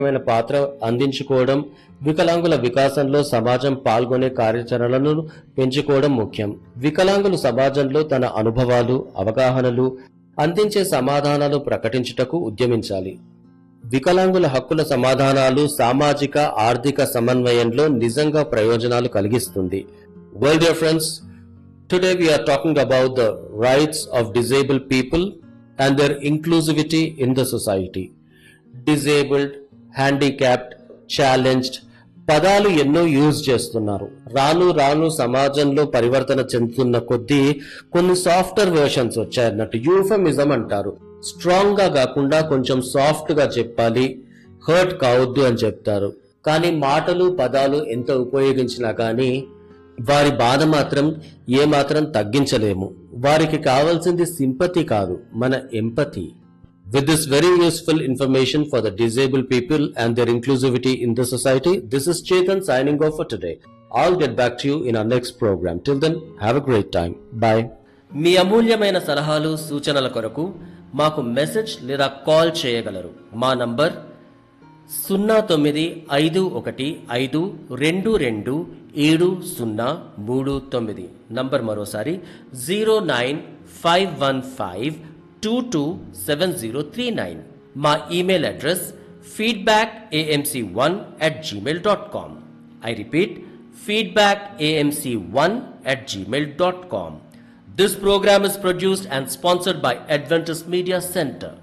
మైన పాత్ర అందించుకోవడం వికలాంగుల వికాసంలో సమాజం పాల్గొనే కార్యాచరణలను పెంచుకోవడం ముఖ్యం వికలాంగులు సమాజంలో తన అనుభవాలు అవగాహనలు అందించే సమాధానాలు ప్రకటించుటకు ఉద్యమించాలి వికలాంగుల హక్కుల సమాధానాలు సామాజిక ఆర్థిక సమన్వయంలో నిజంగా ప్రయోజనాలు కలిగిస్తుంది well dear friends today we are talking about the rights of disabled people and their inclusivity in the society disabled handicapped challenged పదాలు ఎన్నో యూజ్ చేస్తున్నారు రాను రాను సమాజంలో పరివర్తన చెందుతున్న కొద్దీ కొన్ని సాఫ్ట్వేర్ వెర్షన్స్ వచ్చాయన్నట్టు యూఫమిజం అంటారు స్ట్రాంగ్ గా కాకుండా కొంచెం సాఫ్ట్ గా చెప్పాలి హర్ట్ కావద్దు అని చెప్తారు కానీ మాటలు పదాలు ఎంత ఉపయోగించినా కానీ వారి బాధ మాత్రం ఏ మాత్రం తగ్గించలేము వారికి కావాల్సింది సింపతి కాదు మన empathy With this very useful information for the disabled people and their inclusivity in the society, this is Chetan signing off for today. I'll get back to you in our next program. Till then, have a great time. Bye. మీ అమూల్యమైన సలహాలు సూచనల కొరకు మాకు message లేదా call చేయగలరు మా number సున్నా తొమ్మిది ఐదు ఒకటి ఐదు రెండు రెండు ఏడు సున్నా మూడు తొమ్మిది నంబర్ మరోసారి zero nine five one five two two seven zero three nine మా email address feedback AMC one at Gmail dot com I repeat feedback AMC one at Gmail dot com This program is produced and sponsored by Adventist Media Center.